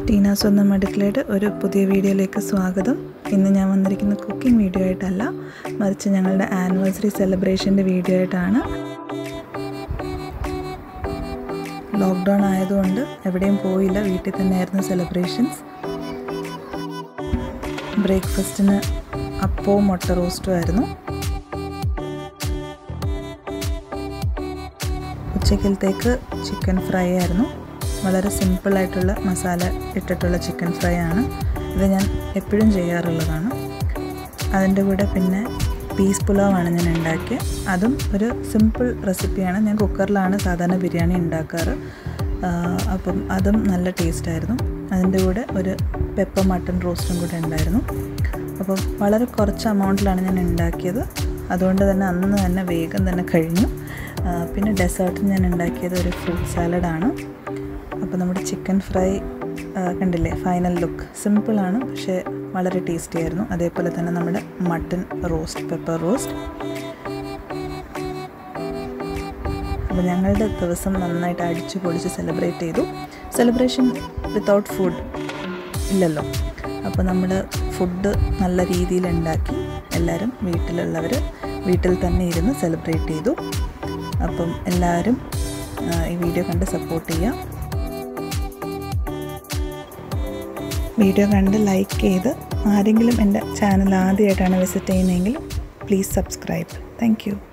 ടീന സ്വന്തം അടുക്കളയുടെ ഒരു പുതിയ വീഡിയോയിലേക്ക് സ്വാഗതം ഇന്ന് ഞാൻ വന്നിരിക്കുന്ന കുക്കിംഗ് വീഡിയോ ആയിട്ടല്ല മറിച്ച് ഞങ്ങളുടെ ആനിവേഴ്സറി സെലിബ്രേഷൻ്റെ വീഡിയോ ആയിട്ടാണ് ലോക്ക്ഡൗൺ ആയതുകൊണ്ട് എവിടെയും പോയില്ല വീട്ടിൽ തന്നെയായിരുന്നു സെലിബ്രേഷൻസ് ബ്രേക്ക്ഫാസ്റ്റിന് അപ്പവും മുട്ട റോസ്റ്റും ആയിരുന്നു ഉച്ചക്കലത്തേക്ക് ചിക്കൻ ഫ്രൈ ആയിരുന്നു വളരെ സിമ്പിളായിട്ടുള്ള മസാല ഇട്ടിട്ടുള്ള ചിക്കൻ ഫ്രൈ ആണ് ഇത് ഞാൻ എപ്പോഴും ചെയ്യാറുള്ളതാണ് അതിൻ്റെ കൂടെ പിന്നെ പീസ് പുലാവാണ് ഞാൻ ഉണ്ടാക്കിയത് അതും ഒരു സിമ്പിൾ റെസിപ്പിയാണ് ഞാൻ കുക്കറിലാണ് സാധാരണ ബിരിയാണി ഉണ്ടാക്കാറ് അപ്പം അതും നല്ല ടേസ്റ്റായിരുന്നു അതിൻ്റെ കൂടെ ഒരു പെപ്പർ മട്ടൺ റോസ്റ്റും കൂടെ ഉണ്ടായിരുന്നു അപ്പം വളരെ കുറച്ച് എമൗണ്ടിലാണ് ഞാൻ ഉണ്ടാക്കിയത് അതുകൊണ്ട് തന്നെ അന്ന് തന്നെ വേഗം തന്നെ കഴിഞ്ഞു പിന്നെ ഡെസേർട്ടിന് ഞാൻ ഉണ്ടാക്കിയത് ഒരു ഫ്രൂട്ട് സാലഡാണ് അപ്പോൾ നമ്മുടെ ചിക്കൻ ഫ്രൈ കണ്ടില്ലേ ഫൈനൽ ലുക്ക് സിമ്പിളാണ് പക്ഷേ വളരെ ടേസ്റ്റി ആയിരുന്നു അതേപോലെ തന്നെ നമ്മുടെ മട്ടൺ റോസ്റ്റ് പെപ്പർ റോസ്റ്റ് അപ്പോൾ ഞങ്ങളുടെ ദിവസം നന്നായിട്ട് അടിച്ചു പൊളിച്ച് സെലിബ്രേറ്റ് ചെയ്തു സെലിബ്രേഷൻ വിത്തൗട്ട് ഫുഡ് ഇല്ലല്ലോ അപ്പോൾ നമ്മൾ ഫുഡ് നല്ല രീതിയിൽ ഉണ്ടാക്കി എല്ലാവരും വീട്ടിലുള്ളവർ വീട്ടിൽ തന്നെ ഇരുന്ന് സെലിബ്രേറ്റ് ചെയ്തു അപ്പം എല്ലാവരും ഈ വീഡിയോ കണ്ട് സപ്പോർട്ട് ചെയ്യാം വീഡിയോ കണ്ട് ലൈക്ക് ചെയ്ത് ആരെങ്കിലും എൻ്റെ ചാനൽ ആദ്യമായിട്ടാണ് വിസിറ്റ് ചെയ്യുന്നതെങ്കിൽ പ്ലീസ് സബ്സ്ക്രൈബ് താങ്ക്